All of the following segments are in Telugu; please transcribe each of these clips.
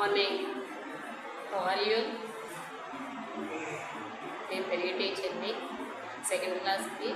మార్నింగ్ హౌ ఆర్ యూ నేను పెరిగే టీచర్ని సెకండ్ క్లాస్కి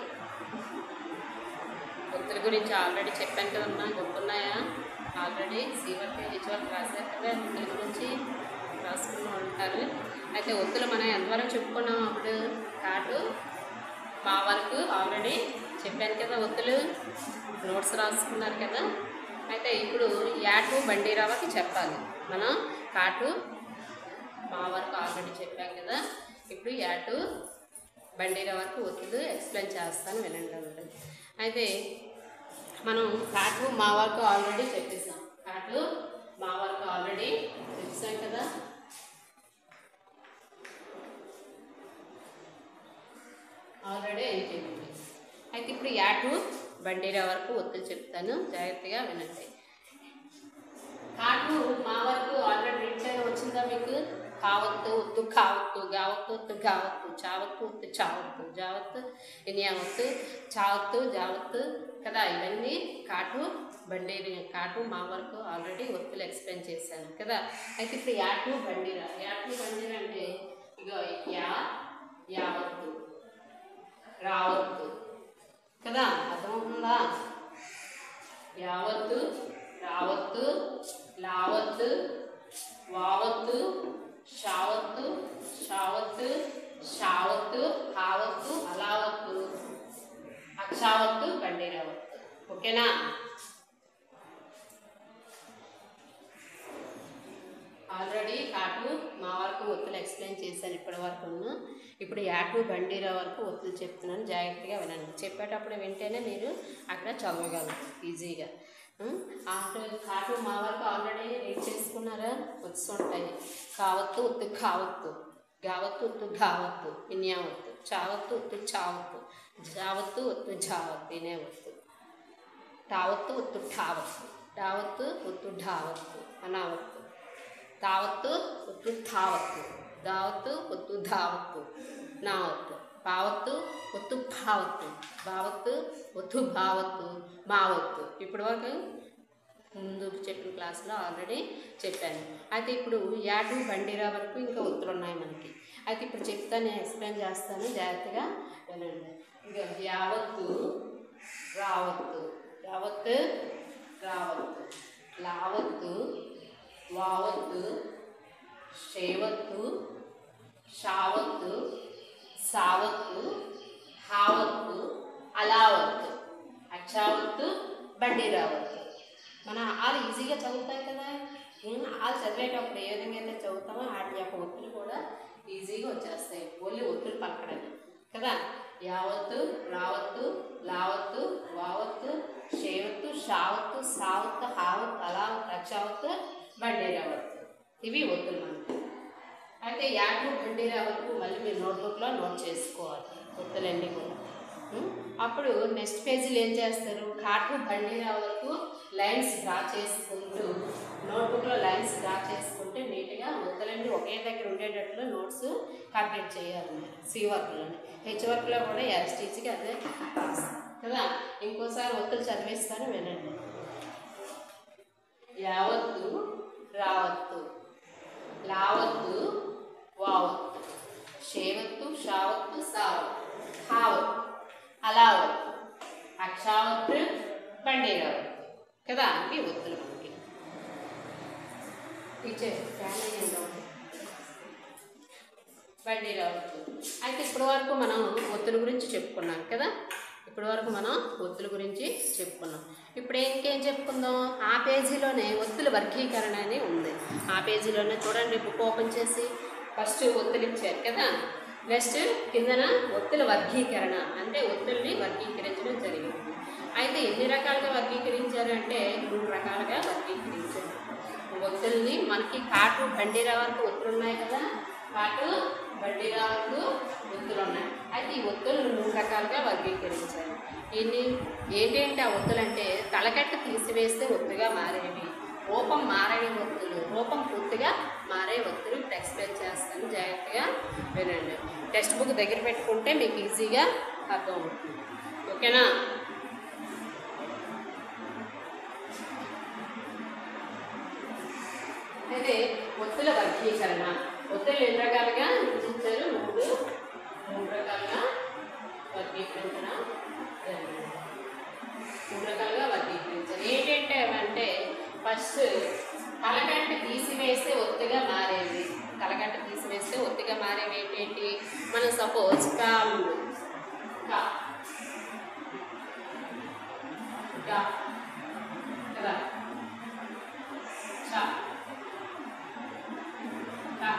ఒత్తుల గురించి ఆల్రెడీ చెప్పాను కదమ్మా గుర్తున్నాయా ఆల్రెడీ సి వరకు హెచ్ వరకు రాశారు కదా ఒత్తుల గురించి రాసుకుని ఉంటారు అయితే ఒత్తులు మనం ఎంతవరకు చెప్పుకున్నాం అప్పుడు కాటు మా వరకు ఆల్రెడీ చెప్పాను కదా ఒత్తులు నోట్స్ రాసుకున్నారు కదా అయితే ఇప్పుడు యాటు బండిరావకి చెప్పాలి మనం కాటు మా వరకు ఆల్రెడీ చెప్పాం కదా ఇప్పుడు యాటు బండిరా వరకు ఒత్తులు ఎక్స్ప్లెయిన్ చేస్తాను వినండి అండి అయితే మనం కాటు మా వరకు ఆల్రెడీ చెప్పేసాం కాటు మా వరకు ఆల్రెడీ చెప్పేసాం కదా ఆల్రెడీ అయిపోయింది అయితే ఇప్పుడు యాటు బండిరా వరకు ఒత్తులు చెప్తాను జాగ్రత్తగా వినండి కాటు మా వరకు ఆల్రెడీ రిటర్న్ వచ్చిందా మీకు కావత్తు ఉత్తు కావత్తు గావత్తు ఉత్తు గావత్తు చావత్తు ఉత్తు చావత్తు జావత్తు ఇనియావత్తు చావత్తు జావత్తు కదా ఇవన్నీ కాటు బండి కాటు మా వరకు ఆల్రెడీ ఒత్తులు ఎక్స్ప్లెయిన్ చేశాను కదా అయితే ఇప్పుడు యాటు బండిరా యాటు బండిరా అంటే ఇగో యా యావత్తు రావత్తు కదా అర్థమవుతుందా యావత్తు రావత్తు లావత్తు వావత్తు షావత్తు షావత్తు షావత్తు హావత్తు అలావత్తు అక్షావత్తు బండిరావత్తు ఓకేనా ఆల్రెడీ కాటు మా వరకు ఒత్తులు ఎక్స్ప్లెయిన్ చేశాను ఇప్పటి వరకు ఇప్పుడు యాటు బండిరా వరకు ఒత్తులు చెప్తున్నాను జాగ్రత్తగా వినండి చెప్పేటప్పుడు వింటేనే మీరు అక్కడ చదవగలరు ఈజీగా ఉం? ఆటు కాటు మా వరకు ఆల్రెడీ రీడ్ చేసుకున్నారా వస్తుంటాయి కావత్తు ఉత్తు కావత్తు గావత్తు ఉత్తు గావత్తు ఇన్యావత్తు చావత్తు ఉత్తు చావత్తు జావత్తు ఉత్తు జావత్తు ఇనేవత్తు తావత్తు ఉత్తు ఠావత్తు టావత్తు ఉత్తు ఢావత్తు అనావత్తు తావత్తు ఉత్తు థావత్తు దావత్తు ఉత్తు ధావత్తు నావత్తు పావత్తు ఒత్తు భావత్తు భావత్తు ఒత్తు భావత్తు మావత్తు ఇప్పటి వరకు ముందు చెప్పిన క్లాస్లో ఆల్రెడీ చెప్పాను అయితే ఇప్పుడు యాటు బండిరా వరకు ఇంకా ఒత్తులు ఉన్నాయి మనకి అయితే ఇప్పుడు చెప్తాను నేను ఎక్స్ప్లెయిన్ చేస్తాను జాగ్రత్తగా వినండి ఇంకా యావత్తు రావత్తు యావత్తు రావత్తు లావత్తు వావత్తు షేవత్తు షావత్తు సావత్తు హావత్తు అలావత్తు అక్షావత్తు బండి రావత్తు మన ఆలు ఈజీగా చదువుతాయి కదా ఉమ్, ఆలు చదివేటప్పుడు ఏ విధంగా అయితే చదువుతామో వాటి యొక్క ఒత్తులు కూడా ఈజీగా వచ్చేస్తాయి ఓన్లీ ఒత్తులు పలకడానికి కదా యావత్తు రావత్తు లావత్తు వావత్తు షేవత్తు షావత్తు సావత్తు హావత్తు అలావత్తు అక్షావత్తు బండి రావత్తు ఇవి ఒత్తులు మనకి అయితే యాటు బండిరా వరకు మళ్ళీ మీరు నోట్బుక్లో నోట్ చేసుకోవాలి ఒత్తులన్నీ కూడా ఉం? అప్పుడు నెక్స్ట్ పేజీలో ఏం చేస్తారు కాటు బండిరా వరకు లైన్స్ డ్రా చేసుకుంటూ నోట్బుక్లో లైన్స్ డ్రా చేసుకుంటే నీట్గా ఒత్తులన్నీ ఒకే దగ్గర ఉండేటట్లు నోట్స్ కంప్లీట్ చేయాలి మీరు సి వర్క్లోనే హెచ్ వర్క్లో కూడా ఎస్టీసీకి అదే రాస్తాం కదా ఇంకోసారి ఒత్తులు చదివేస్తాను వినండి యావత్తు రావత్తు లావత్తు వావత్తు షేవత్తు షావత్తు సావత్తు హావత్తు అలావత్తు అక్షావత్తు బండేరావత్తు కదా ఇవి ఒత్తులు మనకి టీచర్ ఫ్యాన్ అయ్యింది బండి రావచ్చు అయితే ఇప్పటి వరకు మనం ఒత్తుల గురించి చెప్పుకున్నాం కదా ఇప్పటి వరకు మనం ఒత్తుల గురించి చెప్పుకున్నాం ఇప్పుడు ఇంకేం చెప్పుకుందాం ఆ పేజీలోనే ఒత్తుల వర్గీకరణ అని ఉంది ఆ పేజీలోనే చూడండి బుక్ ఓపెన్ చేసి ఫస్ట్ ఒత్తులు ఇచ్చారు కదా నెక్స్ట్ కిందన ఒత్తుల వర్గీకరణ అంటే ఒత్తుల్ని వర్గీకరించడం జరిగింది అయితే ఎన్ని రకాలుగా వర్గీకరించారు అంటే మూడు రకాలుగా వర్గీకరించారు ఒత్తుల్ని మనకి కాటు బండిరా వరకు ఒత్తులు ఉన్నాయి కదా కాటు బండిరా వరకు ఒత్తులు ఉన్నాయి అయితే ఈ ఒత్తులను మూడు రకాలుగా వర్గీకరించారు ఎన్ని ఏంటంటే ఆ ఒత్తులు అంటే తలకట్టు తీసివేస్తే ఒత్తుగా మారేవి రూపం మారని ఒత్తులు రూపం పూర్తిగా మారే ఒత్తులు ఇప్పుడు ఎక్స్ప్లెయిన్ చేస్తాను జాగ్రత్తగా వినండి టెక్స్ట్ బుక్ దగ్గర పెట్టుకుంటే మీకు ఈజీగా అర్థం అవుతుంది ఓకేనా అయితే ఒత్తుల వర్గీకరణ ఒత్తులు ఎన్ని రకాలుగా విభజించారు మూడు మూడు రకాలుగా వర్గీకరించిన జరిగింది. మూడు రకాలుగా వర్గీకరించారు ఏంటంటే అంటే ఫస్ట్ కలగంట తీసివేస్తే ఒత్తిగా మారేవి కలగంట తీసివేస్తే ఒత్తిగా మారేవి ఏంటంటి మనం సపోజ్ కా ఉంది కా గా కదా చ క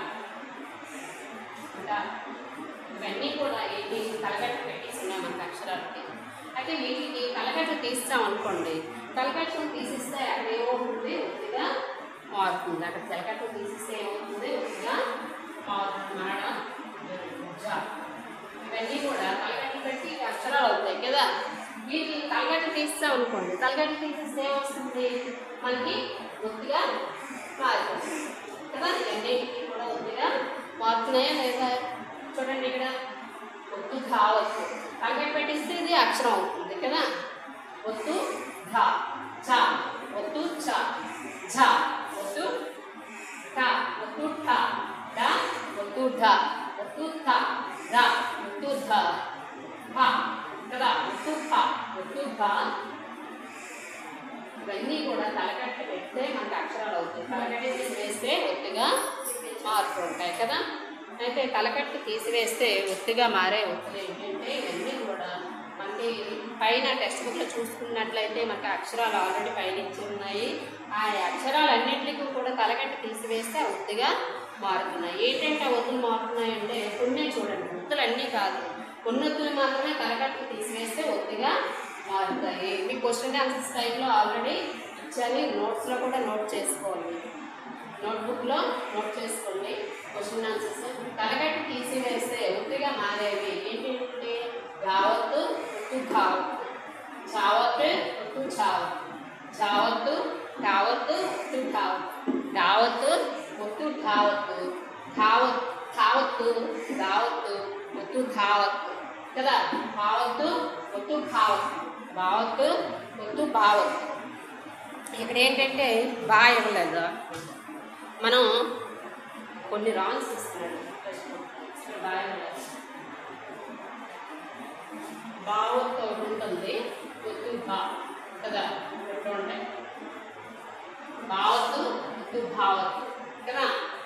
డ ఇవన్నీ కూడా ఏంటి కలగట్ట పెట్టేస్తున్నాం మనకు అక్షరాలకి అయితే వీటికి కలగట్ట తీస్తాం అనుకోండి కలగట్టను తీసిస్తే అక్కడ ఏమవుతుంది ఒత్తిగా మారుతుంది అక్కడ కలగట్టను తీసిస్తే ఏమవుతుంది ఒత్తిగా మారుతుంది మారడం జ. ఇవన్నీ కూడా కలగట్ట పెట్టి ఇవి అక్షరాలు అవుతాయి కదా వీటిని కలగట్ట తీస్తాం అనుకోండి కలగట్ట తీసిస్తే ఏమొస్తుంది మనకి ఒత్తిగా మారిపోతుంది కదా రెండింటికి కూడా ఒత్తిగా మారుతున్నాయా లేదా చూడండి ఇక్కడ ఒత్తు ఘా ఒత్తు కలగట్ట పెట్టిస్తే ఇది అక్షరం అవుతుంది కదా ఒత్తు ఘా చ ఒత్తు చ ఝ ఒత్తు ట ఒత్తు ఠ డ ఒత్తు ఢ ఒత్తు థ ర ఒత్తు ధ భ కదా ఒత్తు ఫ ఒత్తు భ ఇవన్నీ కూడా తలకట్ట పెడితే మనకు అక్షరాలు అవుతాయి తలకట్ట తీసివేస్తే ఒత్తిగా మార్పు ఉంటాయి కదా అయితే తలకట్టు తీసివేస్తే ఒత్తిగా మారే ఒత్తులు ఏంటంటే ఇవన్నీ కూడా మనకి పైన టెక్స్ట్ బుక్లో చూసుకున్నట్లయితే మనకి అక్షరాలు ఆల్రెడీ పైన ఇచ్చి ఉన్నాయి ఆ అక్షరాలన్నింటికి కూడా తలకట్టు తీసివేస్తే ఆ ఒత్తిగా మారుతున్నాయి ఏంటంటే ఆ ఒత్తులు మారుతున్నాయి అంటే కొన్ని చూడండి ఒత్తులు అన్నీ కాదు కొన్ని ఒత్తులు మాత్రమే తలకట్టు తీసివేస్తే ఒత్తిగా మారుతాయి మీ క్వశ్చన్ ఆన్సర్స్ టైంలో ఆల్రెడీ ఇచ్చాను నోట్స్లో కూడా నోట్ చేసుకోండి నోట్బుక్లో నోట్ చేసుకోండి క్వశ్చన్ ఆన్సర్స్ తలగట్టి తీసివేస్తే ఒత్తిగా మారేవి ఏంటంటే యావత్తు ఒత్తు కావత్తు చావత్తు ఒత్తు చావత్తు చావత్తు ఠావత్తు ఒత్తు ఠావత్తు డావత్తు ఒత్తు ఠావత్తు ఠావత్ ఠావత్తు దావత్తు ఒత్తు ధావత్తు కదా భావత్తు ఒత్తు భావత్తు భావత్తు ఒత్తు భావత్తు ఇక్కడ ఏంటంటే బాగా ఇవ్వలేదు మనం కొన్ని రాంగ్స్ ఇస్తున్నాడు ఇక్కడ బాగా ఇవ్వలేదు భావత్తు ఒకటి ఉంటుంది ఒత్తు భా కదా రెండు ఉంటాయి భావత్తు ఒత్తు భావత్తు కదా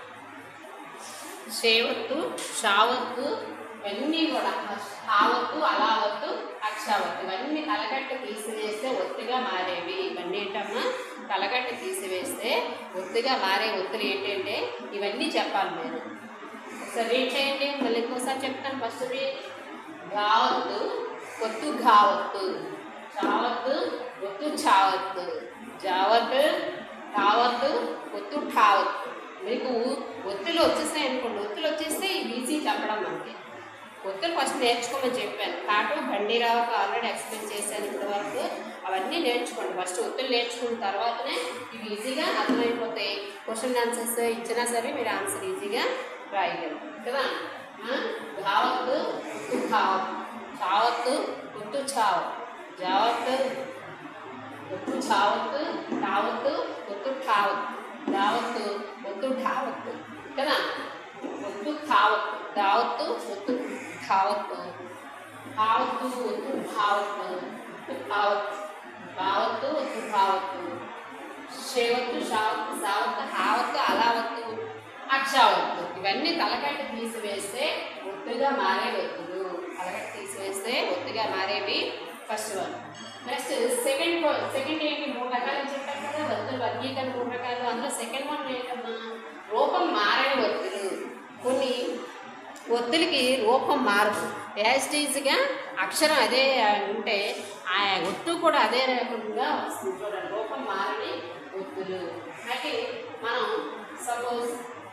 షేవత్తు షావత్తు ఇవన్నీ కూడా హావత్తు అలావత్తు అక్షావత్తు ఇవన్నీ తలగట్టు తీసివేస్తే ఒత్తిగా మారేవి ఇవన్నీ ఏంటమ్మా తలగట్టు తీసివేస్తే ఒత్తిగా మారే ఒత్తులు ఏంటంటే ఇవన్నీ చెప్పాలి మీరు ఒకసారి రీడ్ చేయండి మళ్ళీ ఇంకోసారి చెప్తాను ఫస్ట్ రీడ్ గావత్తు ఒత్తు ఘావత్తు చావత్తు ఒత్తు చావత్తు జావత్తు ఠావత్తు ఒత్తు ఠావత్తు మీకు ఒత్తులు వచ్చేసాయి అనుకోండి ఒత్తులు వచ్చేస్తే ఇవి ఈజీ చెప్పడం మనకి ఒత్తులు ఫస్ట్ నేర్చుకోమని చెప్పాను కాటు బండిరావుకు ఆల్రెడీ ఎక్స్ప్లెయిన్ చేశాను ఇప్పటి వరకు అవన్నీ నేర్చుకోండి ఫస్ట్ ఒత్తులు నేర్చుకున్న తర్వాతనే ఇవి ఈజీగా అర్థమైపోతాయి క్వశ్చన్ ఆన్సర్స్ ఇచ్చినా సరే మీరు ఆన్సర్ ఈజీగా రాయగలరు కదా ఆ? ఘావత్తు ఉత్తు ఘావత్తు చావత్తు ఉత్తు చావు జావత్తు ఒత్తు చావత్తు టావత్తు ఒత్తు ఠావత్తు దావత్తు ఒత్తు ఠావత్తు కదా ఒత్తు ఠావత్తు దావత్తు ఒత్తు ఠావత్తు ఠావత్తు ఒత్తు భావత్తు భావత్తు భావత్తు ఒత్తు భావత్తు షేవత్తు షావత్తు సావత్తు హావత్తు అలావత్తు అక్షావత్తు ఇవన్నీ తలకట్టు తీసివేస్తే ఒత్తుగా మారే ఒత్తులు తలకట్టు తీసివేస్తే ఒత్తుగా మారేవి first one next second second ఏంటి మూడు రకాలు అని చెప్పాను కదా ఒత్తులు వర్గీకరణ మూడు రకాలు అందులో సెకండ్ వన్ ఏంటమ్మా రూపం మారని ఒత్తులు కొన్ని ఒత్తులకి రూపం మారదు యాస్టీజ్గా అక్షరం అదే ఉంటే ఆ ఒత్తు కూడా అదే రకంగా వస్తుంది చూడండి రూపం మారని ఒత్తులు అయితే మనం సపోజ్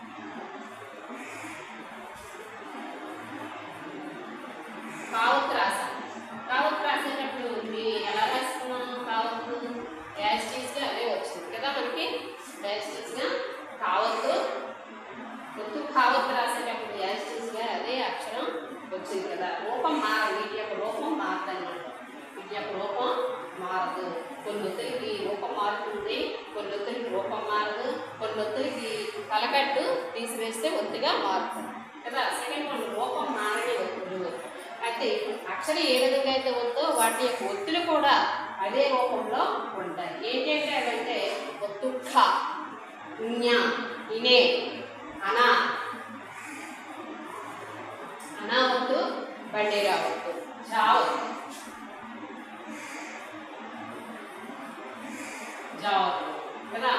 కావత్ రాసాం కావత్ రాసేటప్పుడు మీ ఎలా రాసుకున్నాం కావత్తు యాస్టీజ్గా అదే వచ్చింది కదా మనకి యాస్టీజ్గా కావత్తు ఒత్తు కావత్తు రాసేటప్పుడు యాస్టీస్గా అదే అక్షరం వచ్చింది కదా రూపం మార వీటి యొక్క రూపం మారదన్నమాట వీటి యొక్క రూపం మారదు కొన్ని ఒత్తిడికి రూపం మారుతుంది తలకట్టు తీసివేస్తే ఒత్తిగా మారుతుంది కదా సెకండ్ వన్ రూపం మారని ఒత్తులు అయితే అక్షరం ఏ విధంగా అయితే ఉందో వాటి యొక్క ఒత్తులు కూడా అదే రూపంలో ఉంటాయి ఏంటంటే అవంటే ఒత్తు ఖ జ్ఞ ఇనే అనా అనావత్తు బండేరావత్తు జావత్తు జావత్తు కదా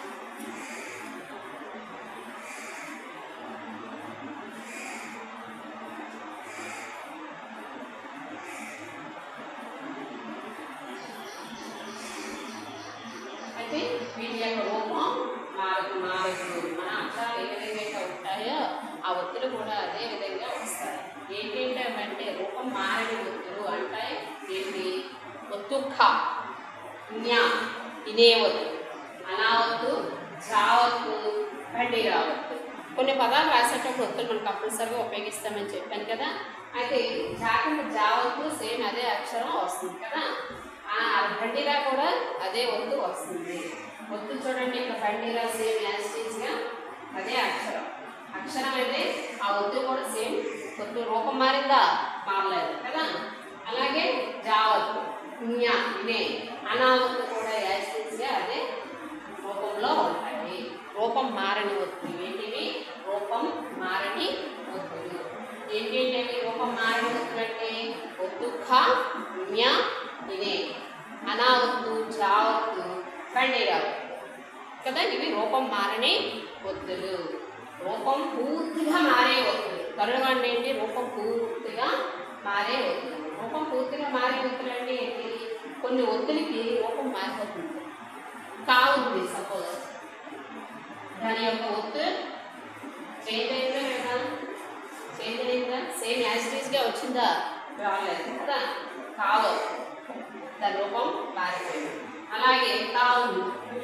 అయితే వీటి యొక్క రూపం మారదు మారదు మన అక్షరాలు ఏ విధంగా అయితే ఉంటాయో ఆ ఒత్తులు కూడా అదే విధంగా వస్తాయి ఏంటంటే అంటే రూపం మారని ఒత్తులు అంటే ఏంటి ఒత్తు ఖ జ్ఞ ఇనే ఒత్తు అనావత్తు జావత్తు బండి రావత్తు కొన్ని పదాలు రాసేటప్పుడు ఒత్తులు మనం కంపల్సరీగా ఉపయోగిస్తామని చెప్పాను కదా అయితే జాకుండా జావత్తు సేమ్ అదే అక్షరం వస్తుంది కదా ఆ బండిరా కూడా అదే ఒత్తు వస్తుంది ఒత్తు చూడండి ఇక్కడ బండిరా సేమ్ యాస్టీస్గా అదే అక్షరం అక్షరం అయితే ఆ ఒత్తు కూడా సేమ్ ఒత్తు రూపం మారిందా మారలేదు కదా అలాగే జావత్తు జ్ఞ ఇదే అనావత్తు కూడా యాస్టీస్గా అదే రూపంలో ఉంటాయి రూపం మారని ఒత్తులు ఏంటివి రూపం మారని ఒత్తులు ఏంటంటే రూపం మారని ఒత్తులు అంటే ఒత్తు ఖ జ్ఞ ఇదే అనావత్తు జావత్తు బండిరావు కదా ఇవి రూపం మారని ఒత్తులు రూపం పూర్తిగా మారే ఒత్తులు కరుణ అంటే ఏంటి రూపం పూర్తిగా మారే ఒత్తులు రూపం పూర్తిగా మారే ఒత్తులు అంటే ఏంటి కొన్ని ఒత్తులకి రూపం మారిపోతుంది కావుంది సపోజ్ దాని యొక్క ఒత్తు చేంజ్ అయిందా లేదా చేంజ్ అయిందా సేమ్ యాసిటీస్గా వచ్చిందా రాలేదు కదా కావు దాని రూపం మారిపోయింది అలాగే కావు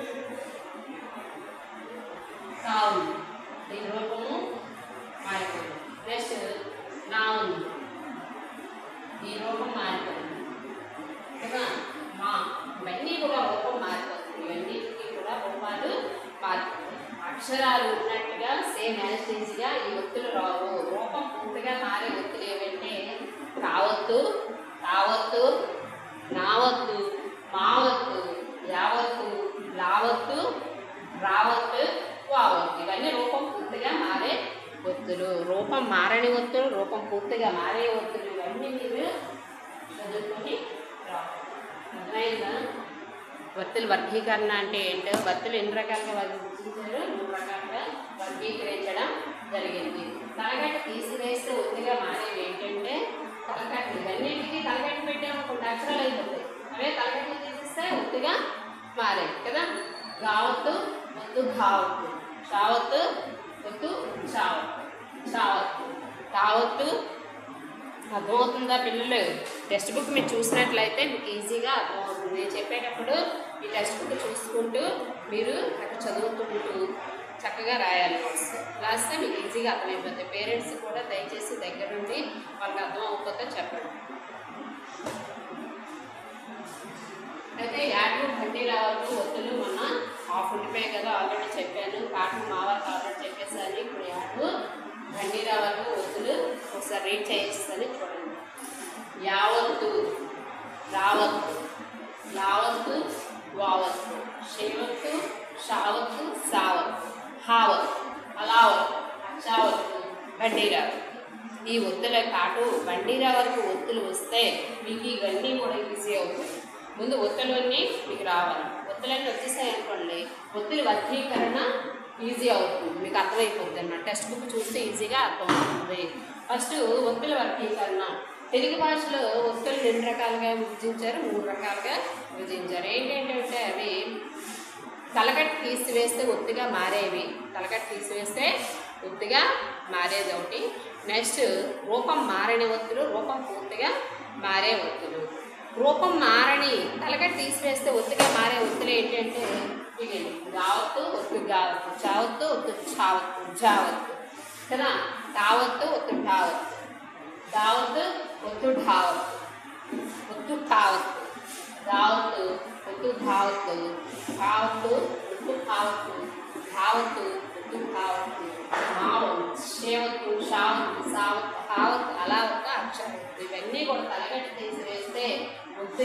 కావు దీని రూపము మారిపోయింది నెక్స్ట్ నావును ఈ రూపం మారిపోయింది కదా మా ఇవన్నీ కూడా రూపం మారిపోతుంది ఇవన్నిటికీ కూడా రూపాలు మారిపోతాయి అక్షరాలు ఉన్నట్టుగా సేమ్ యాజిటీస్గా ఈ ఒత్తులు రావు రూపం పూర్తిగా మారే ఒత్తులు ఏవంటే రావత్తు రావత్తు నావత్తు మావత్తు యావత్తు లావత్తు రావత్తు వావత్తు ఇవన్నీ రూపం పూర్తిగా మారే ఒత్తులు రూపం మారని ఒత్తులు రూపం పూర్తిగా మారే ఒత్తులు ఇవన్నీ మీరు చదువుకొని రావాలి అర్థమైందా వత్తుల వర్గీకరణ అంటే ఏంటో వత్తులు ఎన్ని రకాలుగా వర్గీకరించారు మూడు రకాలుగా వర్గీకరించడం జరిగింది తలగట్టు తీసివేస్తే ఒత్తిగా మారేవి ఏంటంటే తలగట్టు ఇవన్నింటికి తలగట్టు పెట్టామనుకోండి అక్షరాలు అయిపోతాయి అవే తలగట్టు తీసిస్తే ఒత్తిగా మారేవి కదా గావత్తు ఒత్తు ఘావత్తు షావత్తు ఒత్తు షావత్తు షావత్తు తావత్తు అర్థమవుతుందా పిల్లలు టెక్స్ట్ బుక్ మీరు చూసినట్లయితే మీకు ఈజీగా అర్థమవుతుంది నేను చెప్పేటప్పుడు ఈ టెక్స్ట్ బుక్ చూసుకుంటూ మీరు అక్కడ చదువుకుంటూ చక్కగా రాయాలి నోట్స్ రాస్తే మీకు ఈజీగా అర్థమైపోతుంది పేరెంట్స్ కూడా దయచేసి దగ్గర నుండి వాళ్ళకి అర్థం అవ్వకపోతే చెప్పండి అయితే యాడ్లు బండి రావాలి ఒత్తులు మొన్న ఆఫ్ ఉండిపోయాయి కదా ఆల్రెడీ చెప్పాను కాటన్ మావారికి ఆల్రెడీ చెప్పేసాను ఇప్పుడు యాడ్లు బండి రావాలి ఒత్తులు ఒకసారి రీడ్ చేయిస్తాను చూడండి యావత్తు రావత్తు లావత్తు వావత్తు శివత్తు షావత్తు సావత్తు హావత్తు అలావత్తు అచ్చావత్తు బండిరావు ఈ ఒత్తుల కాటు బండిరా వరకు ఒత్తులు వస్తే మీకు ఇవన్నీ కూడా ఈజీ అవుతుంది ముందు ఒత్తులన్నీ మీకు రావాలి ఒత్తులన్నీ వచ్చేసాయి అనుకోండి ఒత్తుల వర్గీకరణ ఈజీ అవుతుంది మీకు అర్థమైపోతుంది అన్నమాట టెక్స్ట్ బుక్ చూస్తే ఈజీగా అర్థమవుతుంది ఫస్ట్ ఒత్తుల వర్గీకరణ తెలుగు భాషలో ఒత్తులు రెండు రకాలుగా విభజించారు మూడు రకాలుగా విభజించారు ఏంటంటే అవి తలకట్టు తీసివేస్తే ఒత్తిగా మారేవి తలకట్టు తీసివేస్తే ఒత్తిగా మారేది ఒకటి నెక్స్ట్ రూపం మారని ఒత్తులు రూపం పూర్తిగా మారే ఒత్తులు రూపం మారని తలకట్టు తీసివేస్తే ఒత్తిగా మారే ఒత్తులు ఏంటంటే ఇవేంటి గావత్తు ఒత్తు గావత్తు చావత్తు ఒత్తు చావత్తు జావత్తు కదా తావత్తు ఒత్తు ఠావత్తు దావత్తు ఒత్తు ఢావత్తు ఒత్తు ఠావత్తు దావత్తు ఒత్తు ధావత్తు ధావత్తు ఒత్తు ధావత్తు ధావత్తు ఒత్తు ధావత్తు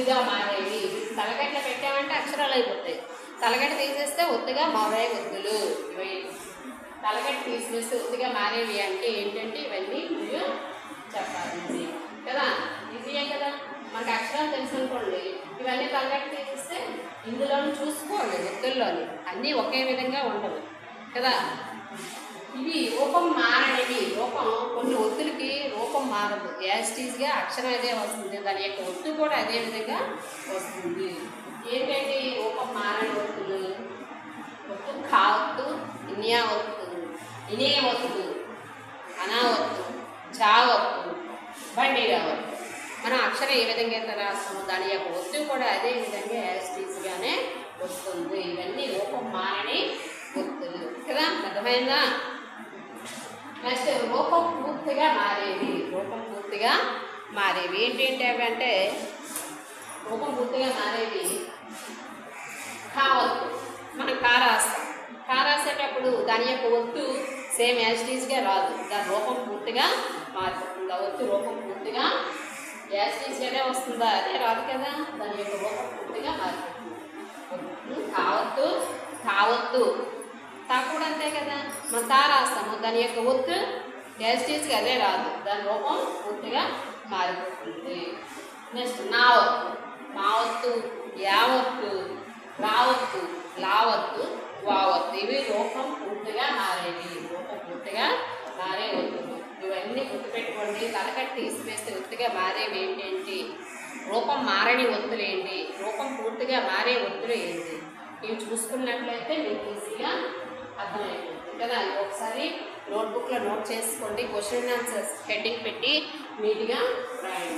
ఒత్తుగా మారేవి తలగట్ల పెట్టామంటే అక్షరాలు అయిపోతాయి తలగట్ట తీసేస్తే ఒత్తుగా మారే ఒత్తులు ఇవి తలగట్ట తీసివేస్తే ఒత్తుగా మారేవి అంటే ఏంటంటే ఇవన్నీ మీరు చెప్పాలి కదా ఈజీయే కదా మనకు అక్షరాలు తెలుసు అనుకోండి ఇవన్నీ తలగట్ట తీసేస్తే ఇందులోని చూసుకోండి ఒత్తుల్లోని అన్నీ ఒకే విధంగా ఉండవు కదా ఇవి రూపం మారనివి రూపం కొన్ని ఒత్తులకి రూపం మారదు యాస్టీస్గా అక్షరం అదే వస్తుంది దాని యొక్క ఒత్తు కూడా అదే విధంగా వస్తుంది ఏంటంటే ఈ రూపం మారని ఒత్తులు ఒత్తు కావత్తు ఇనియా ఒత్తు ఇనే ఒత్తు అనావత్తు చావత్తు బండిరా ఒత్తు మనం అక్షరం ఏ విధంగా అయితే రాస్తామో దాని యొక్క ఒత్తు కూడా అదే విధంగా యాస్టీస్గానే వస్తుంది ఇవన్నీ రూపం మారని ఒత్తులు కదా అర్థమైందా నెక్స్ట్ రూపం పూర్తిగా మారేవి రూపం పూర్తిగా మారేవి ఏంటంటే అవి అంటే రూపం పూర్తిగా మారేవి కావద్దు మనం కా రాస్తాం కా రాసేటప్పుడు దాని యొక్క ఒత్తు సేమ్ యాజిటీస్గా రాదు దాని రూపం పూర్తిగా మారిపోతుంది ఆ ఒత్తు రూపం పూర్తిగా యాజిటీస్గానే వస్తుందా అదే రాదు కదా దాని యొక్క రూపం పూర్తిగా మారిపోతుంది ఒత్తు కావద్దు కావద్దు తా కూడా అంతే కదా మనం తా రాస్తాము దాని యొక్క ఒత్తు యాజిటీస్గా అదే రాదు దాని రూపం పూర్తిగా మారిపోతుంది నెక్స్ట్ నా ఒత్తు మా ఒత్తు యావత్తు రావత్తు లావత్తు వావత్తు ఇవి రూపం పూర్తిగా మారేవి రూపం పూర్తిగా మారే ఒత్తులు ఇవన్నీ గుర్తుపెట్టుకోండి తలకట్టి తీసివేస్తే ఒత్తుగా మారేవి ఏంటేంటి రూపం మారని ఒత్తులు ఏంటి రూపం పూర్తిగా మారే ఒత్తులు ఏంటి ఇవి చూసుకున్నట్లయితే మీకు ఈజీగా అర్థమైపోతుంది కదా ఇది ఒకసారి నోట్బుక్లో నోట్ చేసుకోండి క్వశ్చన్ ఆన్సర్స్ హెడ్డింగ్ పెట్టి నీట్గా రాయండి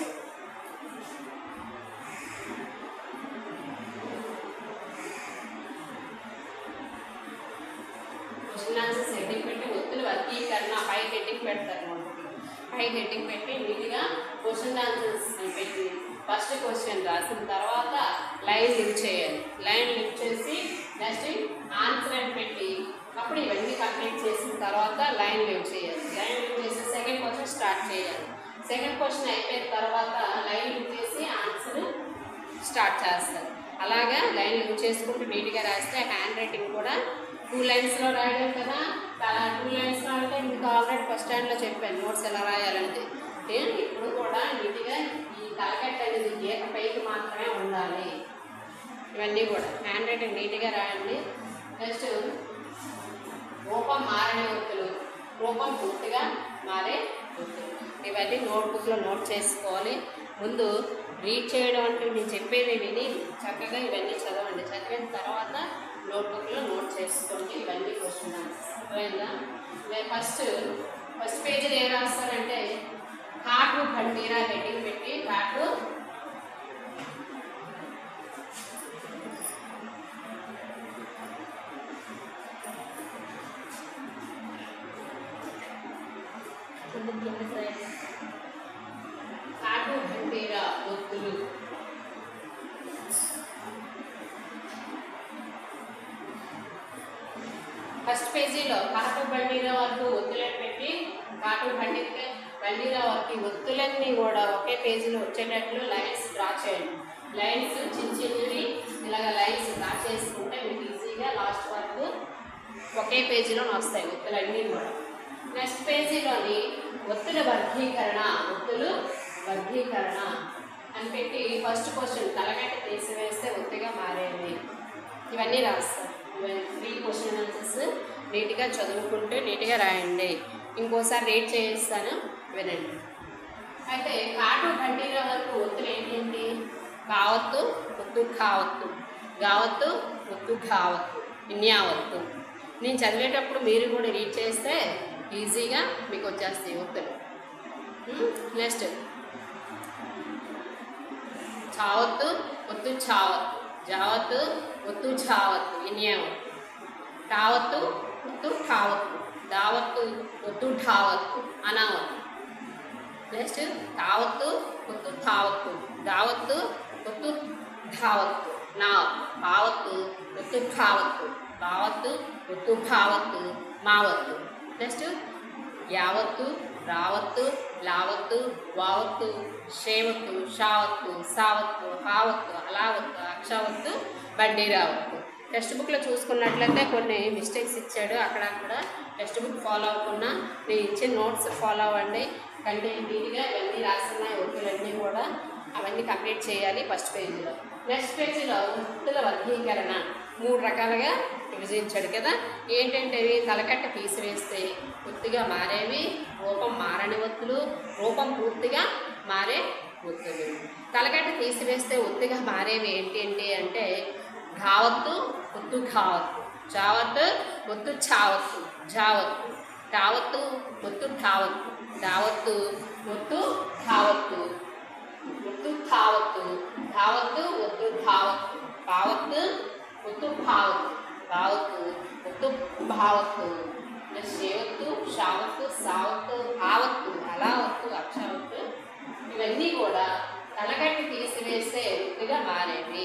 క్వశ్చన్ ఆన్సర్స్ హెడ్డింగ్ పెట్టి ఒత్తులు వర్గీకరణ పై హెడ్డింగ్ పెడతారు నోట్బుక్లో పై హెడ్డింగ్ పెట్టి నీట్గా క్వశ్చన్ ఆన్సర్స్ అని పెట్టి ఫస్ట్ క్వశ్చన్ రాసిన తర్వాత లైన్ లింక్ చేయాలి లైన్ లింక్ చేసి నెక్స్ట్ ఆన్సర్ అని పెట్టి అప్పుడు ఇవన్నీ కంప్లీట్ చేసిన తర్వాత లైన్ లింక్ చేయాలి లైన్ లింక్ చేసి సెకండ్ క్వశ్చన్ స్టార్ట్ చేయాలి సెకండ్ క్వశ్చన్ అయిపోయిన తర్వాత లైన్ లింక్ చేసి ఆన్సర్ స్టార్ట్ చేస్తారు అలాగా లైన్ లింక్ చేసుకుంటూ నీట్గా రాస్తే హ్యాండ్ రైటింగ్ కూడా టూ లైన్స్లో రాయడం కదా అలా టూ లైన్స్లో అంటే మీకు ఆల్రెడీ ఫస్ట్ స్టాండ్లో చెప్పాను నోట్స్ ఎలా రాయాలంటే ఏ, ఇప్పుడు కూడా నీట్గా ఈ తలకట్ట అనేది గీత పైకి మాత్రమే ఉండాలి ఇవన్నీ కూడా హ్యాండ్ రైటింగ్ నీట్గా రాయండి నెక్స్ట్ రూపం మారని ఒత్తులు రూపం పూర్తిగా మారే ఒత్తులు ఇవన్నీ నోట్బుక్లో నోట్ చేసుకోవాలి ముందు రీడ్ చేయడం అంటే నేను చెప్పేది విని చక్కగా ఇవన్నీ చదవండి చదివిన తర్వాత నోట్బుక్లో నోట్ చేసుకోండి ఇవన్నీ క్వశ్చన్ ఆన్సర్స్ అర్థమైందా నేను ఫస్ట్ ఫస్ట్ పేజీలో ఏం రాస్తారంటే కాటు బండీరా హెడ్డింగ్ పెట్టి కాటు కాటు బండీరా ఒత్తులు ఫస్ట్ పేజీలో కాటు బండిరా వరకు ఒత్తులను పెట్టి కాటు బండి బండిరా వరకు ఈ ఒత్తులన్నీ కూడా ఒకే పేజీలో వచ్చేటట్లు లైన్స్ డ్రా చేయండి లైన్స్ చిన్న చిన్నవి ఇలాగ లైన్స్ డ్రా చేసుకుంటే మీకు ఈజీగా లాస్ట్ వరకు ఒకే పేజీలో వస్తాయి ఒత్తులన్నీ కూడా నెక్స్ట్ పేజీలోని ఒత్తుల వర్గీకరణ ఒత్తులు వర్గీకరణ అని పెట్టి ఫస్ట్ క్వశ్చన్ తలగట్ట తీసివేస్తే ఒత్తిగా మారేది ఇవన్నీ రాస్తారు ఇవన్నీ త్రీ క్వశ్చన్ ఆన్సర్స్ నీట్గా చదువుకుంటూ నీట్గా రాయండి ఇంకోసారి రేట్ చేయిస్తాను వినండి అయితే కాటు బండిల వరకు ఒత్తులు ఏంటండి కావత్తు ఒత్తు కావత్తు గావత్తు ఒత్తు కావత్తు ఇన్యావత్తు నేను చదివేటప్పుడు మీరు కూడా రీడ్ చేస్తే ఈజీగా మీకు వచ్చేస్తాయి ఒత్తులు నెక్స్ట్ చావత్తు ఒత్తు చావత్తు జావత్తు ఒత్తు చావత్తు ఇన్యావత్తు టావత్తు ఒత్తు ఠావత్తు దావత్తు ఒత్తు ఠావత్తు అనావత్తు నెక్స్ట్ తావత్తు ఒత్తు తావత్తు దావత్తు ఒత్తు ధావత్తు నా భావత్తు ఒత్తు భావత్తు భావత్తు ఒత్తు భావత్తు మావత్తు నెక్స్ట్ యావత్తు రావత్తు లావత్తు వావత్తు షేవత్తు షావత్తు సావత్తు హావత్తు అలావత్తు అక్షావత్తు బండి రావత్తు టెక్స్ట్ బుక్లో చూసుకున్నట్లయితే కొన్ని మిస్టేక్స్ ఇచ్చాడు అక్కడక్కడ టెక్స్ట్ బుక్ ఫాలో అవ్వకుండా నేను ఇచ్చే నోట్స్ ఫాలో అవ్వండి కంటే నీట్గా ఇవన్నీ రాస్తున్నాయి ఒత్తులన్నీ కూడా అవన్నీ కంప్లీట్ చేయాలి ఫస్ట్ పేజీలో నెక్స్ట్ పేజీలో ఒత్తుల వర్గీకరణ మూడు రకాలుగా విభజించాడు కదా ఏంటంటే ఇవి తలకట్ట తీసివేస్తే పూర్తిగా మారేవి రూపం మారని ఒత్తులు రూపం పూర్తిగా మారే ఒత్తులు తలకట్ట తీసివేస్తే ఒత్తిగా మారేవి ఏంటి ఏంటి అంటే ఘావత్తు ఒత్తు ఘావత్తు చావత్తు ఒత్తు చావత్తు జావత్తు టావత్తు ఒత్తు ఠావత్తు డావత్తు ఒత్తు ఠావత్తు ఒత్తు ఠావత్తు ధావత్తు ఒత్తు ధావత్తు భావత్తు ఒత్తు భావత్తు భావత్తు ఒత్తు భావత్తు శేవత్తు షావత్తు సావత్తు భావత్తు అలావత్తు అక్షవత్తు ఇవన్నీ కూడా తలగట్టి తీసివేస్తే ఒత్తుగా మారేవి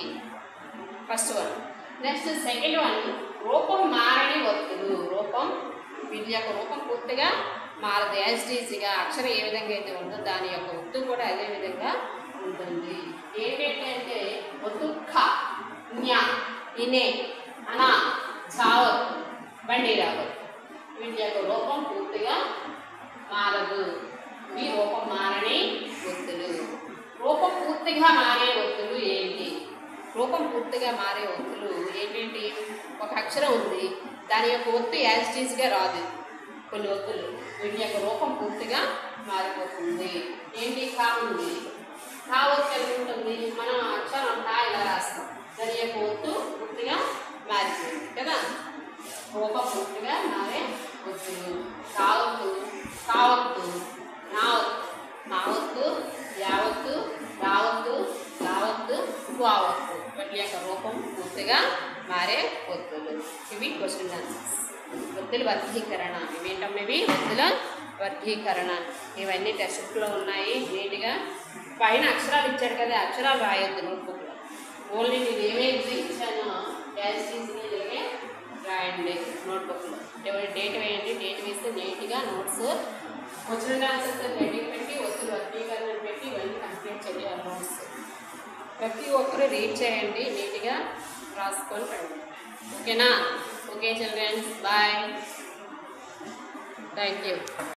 first one next second one రూపం మారని ఒత్తులు రూపం వీటి యొక్క రూపం పూర్తిగా మారదు యాజిటీజీగా అక్షరం ఏ విధంగా అయితే ఉందో దాని యొక్క ఒత్తు కూడా అదే విధంగా ఉంటుంది ఏంటంటే ఒత్తు ఖ జ్ఞ ఇనే అనా చావత్ బండి రావత్ వీటి యొక్క రూపం పూర్తిగా మారదు ఈ రూపం మారని ఒత్తులు రూపం పూర్తిగా మారే ఒత్తులు ఏంటి రూపం పూర్తిగా మారే ఒత్తులు ఏంటంటి ఒక అక్షరం ఉంది దాని యొక్క ఒత్తు యాజిటీస్గా రాదు కొన్ని ఒత్తులు వీటి యొక్క రూపం పూర్తిగా మారిపోతుంది ఏంటి కా ఉంది కా ఒత్తు ఎలా ఉంటుంది మనం అక్షరం కా ఇలా రాస్తాం దాని యొక్క ఒత్తు పూర్తిగా మారిపోయింది కదా రూపం పూర్తిగా మారే ఒత్తులు కావత్తు కావత్తు నావత్తు నావత్తు యావత్తు రావత్తు రావత్తు వావత్తు వీటి యొక్క రూపం పూర్తిగా మారే ఒత్తులు ఇవి క్వశ్చన్ ఆన్సర్స్ ఒత్తుల వర్గీకరణ ఇవేంటమ్మా ఇవి ఒత్తుల వర్గీకరణ ఇవన్నీ టెక్స్ట్లో ఉన్నాయి నీట్గా పైన అక్షరాలు ఇచ్చాడు కదా అక్షరాలు రాయొద్దు నోట్బుక్లో ఓన్లీ నేను ఏమేమి ఇచ్చానో యాజిటీస్గా ఇలాగే రాయండి నోట్బుక్లో ఎవరి డేట్ వేయండి డేట్ వేస్తే నీట్గా నోట్స్ వచ్చిన ఆన్సర్స్ రెడీ పెట్టి ఒత్తుల వర్గీకరణ పెట్టి ఇవన్నీ కంప్లీట్ చేయాలి నోట్స్ ప్రతి ఒక్కరు రీడ్ చేయండి నీట్గా రాసుకొని రండి ఓకేనా okay childrens bye thank you